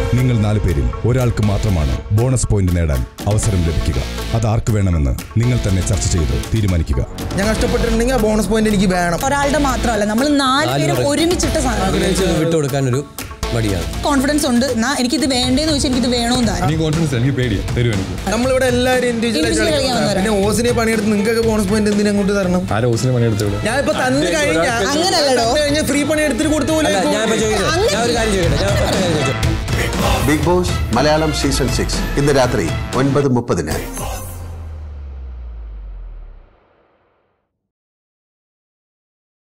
നിങ്ങൾ നാല് പേരിൽ ഒരാൾക്ക് മാത്രമാണ് ബോണസ് പോയിന്റ് നേടാൻ അവസരം ലഭിക്കുക അത് ആർക്ക് വേണമെന്ന് നിങ്ങൾ തന്നെ ചർച്ച ചെയ്ത് തീരുമാനിക്കുക ഞാൻ കഷ്ടപ്പെട്ടിട്ടുണ്ടെങ്കിൽ ആ ബോണസ് പോയിന്റ് എനിക്ക് വേണം ഒരാളുടെ മാത്രമല്ല നമ്മൾ നാല് പേര് പേര്. ഒരുമിച്ചിട്ട സാധനം കോൺഫിഡൻസ് വിട്ടുകൊടുക്കാനൊരു മടിയാണ് കോൺഫിഡൻസ് ഉണ്ട് എന്നാ എനിക്കിത് വേണ്ടേന്ന് ചോദിച്ചാൽ എനിക്കിത് വേണോന്ന് താരം എനിക്ക് കോൺഫിഡൻസ് എനിക്ക് പേടിയാ തരുമോ എനിക്ക് നമ്മളിവിടെ എല്ലാവരും ഇൻഡിവിജ്വൽ Individual കളിക്കാൻ വന്നവരാ. പിന്നെ ഓസിനെ പണിയെടുത്ത് നിങ്ങൾക്കൊക്കെ ബോണസ് പോയിന്റ് എന്തിനാ അങ്ങോട്ട് തരണം ആരെ ഓസിനെ പണിയെടുത്തോളൂ ഞാൻ ഇപ്പൊ തന്നു കഴിഞ്ഞാൽ അങ്ങനല്ലടോ. കഴിഞ്ഞാൽ ഫ്രീ പണി എടുത്തിട്ട് കൊടുത്തു പോലെ അല്ല ഞാൻ ഇപ്പൊ ചോദിക്കുന്നത് ഞാൻ ഒരു കാര്യം ചോദിക്കട്ടെ ഞാൻ ഒറ്റ കാര്യം ചോദിച്ചോ big boss Malayalam season six ഇന്ന് രാത്രി ഒൻപത് മുപ്പതിന്